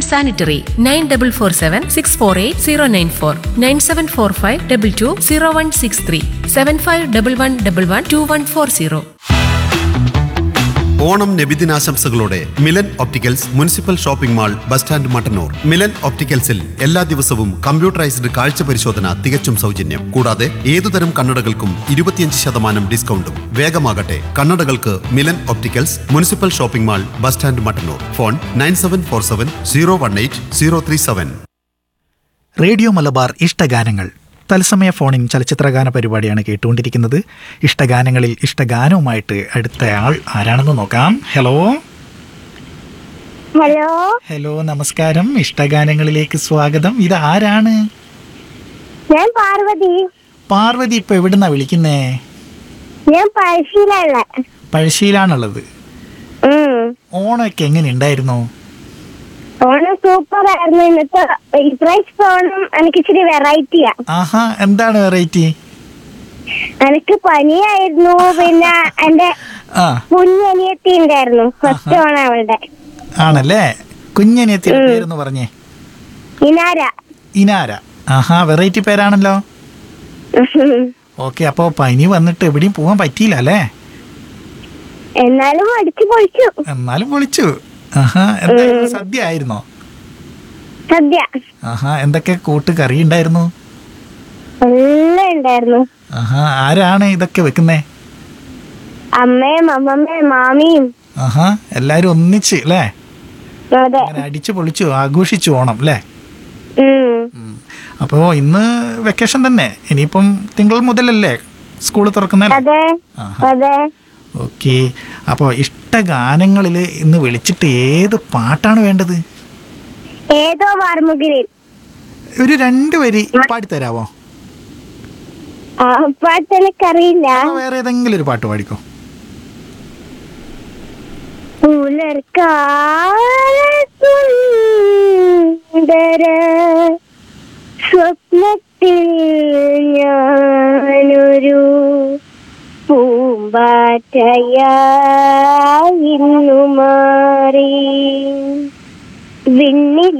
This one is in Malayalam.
Sanitary nine double four seven six four eight zero nine four nine seven four five double two zero one six three seven five double one double one two one four zero Onam നബിദിനാശംസകളോടെ Milan opticals municipal shopping mall bus stand Mattannur Milan ഒപ്റ്റിക്കൽസിൽ എല്ലാ ദിവസവും കമ്പ്യൂട്ടറൈസ്ഡ് കാഴ്ച പരിശോധന തികച്ചും സൗജന്യം കൂടാതെ ഏതുതരം കണ്ണടകൾക്കും ഇരുപത്തിയഞ്ച് ശതമാനം ഡിസ്കൗണ്ടും വേഗമാകട്ടെ കണ്ണടകൾക്ക് Milan opticals municipal shopping mall bus stand Mattannur phone nine seven four seven zero one eight zero three seven radio Malabar ഇഷ്ടഗാനങ്ങൾ തത്സമയ ഫോണിൻ ചലച്ചിത്രഗാന പരിപാടിയാണ് കേട്ടുകൊണ്ടിരിക്കുന്നത് ഇഷ്ടഗാനങ്ങളിൽ ഇഷ്ടഗാനവുമായിട്ട് അടുത്ത ആൾ ആരാണെന്ന് നോക്കാം ഹലോ ഹലോ ഹലോ നമസ്കാരം ഇഷ്ടഗാനങ്ങളിലേക്ക് സ്വാഗതം ഇത് ആരാണ് ഞാൻ പാർവതി പാർവതി ഇപ്പൊ എവിടുന്നാ വിളിക്കുന്നേ ഞാൻ പഴശ്ശിയിലുള്ള പഴശ്ശിയിലാണുള്ളത് ഓണമൊക്കെ എങ്ങനെ ഉണ്ടായിരുന്നു ഓണം സൂപ്പർ ആയിരുന്നു ഇന്നത്തെ ഇപ്രാവശ്യത്തെ ഓണം എനിക്ക് ഇച്ചിരി വെറൈറ്റിയാ ആഹാ എന്താണ് വെറൈറ്റി എനിക്ക് പനിയായിരുന്നു പിന്നെ എന്റെ ആ കുഞ്ഞനിയത്തി ഉണ്ടായിരുന്നു ഫസ്റ്റ് ഓണം അവളുടെ ആണല്ലേ കുഞ്ഞനിയത്തിയുടെ പേരെന്ന് പറഞ്ഞേ ഇനാര ഇനാര ആഹാ വെറൈറ്റി പേരാണല്ലോ ഓക്കെ അപ്പോൾ പനി വന്നിട്ട് എവിടെയും പോകാൻ പറ്റിയില്ല അല്ലേ എന്നാലും അടിച്ചു പൊളിച്ചു എന്നാലും വിളിച്ചു ആഹാ എന്തായിരുന്നു സദ്യ ആയിരുന്നോ സദ്യ ആഹാ എന്തൊക്കെ കൂട്ട് കറി ഉണ്ടായിരുന്നു എല്ലാം ഉണ്ടായിരുന്നു ആഹാ ആരാണ് ഇതൊക്കെ വെക്കുന്നേ അമ്മയും അമ്മമ്മയും മാമിയും ആഹാ എല്ലാരും ഒന്നിച്ച് അല്ലേ അതെ അങ്ങനെ അടിച്ചു പൊളിച്ചു ആഘോഷിച്ചു ഓണം അല്ലേ ഉം അപ്പോൾ ഇന്ന് വെക്കേഷൻ തന്നെ ഇനിയിപ്പം തിങ്കൾ മുതലല്ലേ സ്കൂൾ തുറക്കുന്നല്ലേ അതെ ആഹാ. അതെ ഓക്കെ അപ്പോൾ ഇഷ്ടഗാനങ്ങളിൽ ഇന്ന് വിളിച്ചിട്ട് ഏത് പാട്ടാണ് വേണ്ടത് ഏതോ വാർമുകിലിൽ ഒരു രണ്ട് വരി പാടിത്തരാവോ ആ പാട്ട് എനിക്കറിയില്ല ആ, വേറെ ഏതെങ്കിലും ഒരു പാട്ട് പാടിക്കോ പുലർക്കാലസുന്ദര സ്വപ്നത്തിൽ ഞാനൊരു പൂമ്പാറ്റയായിരുന്നു മാറി വിണ്ണി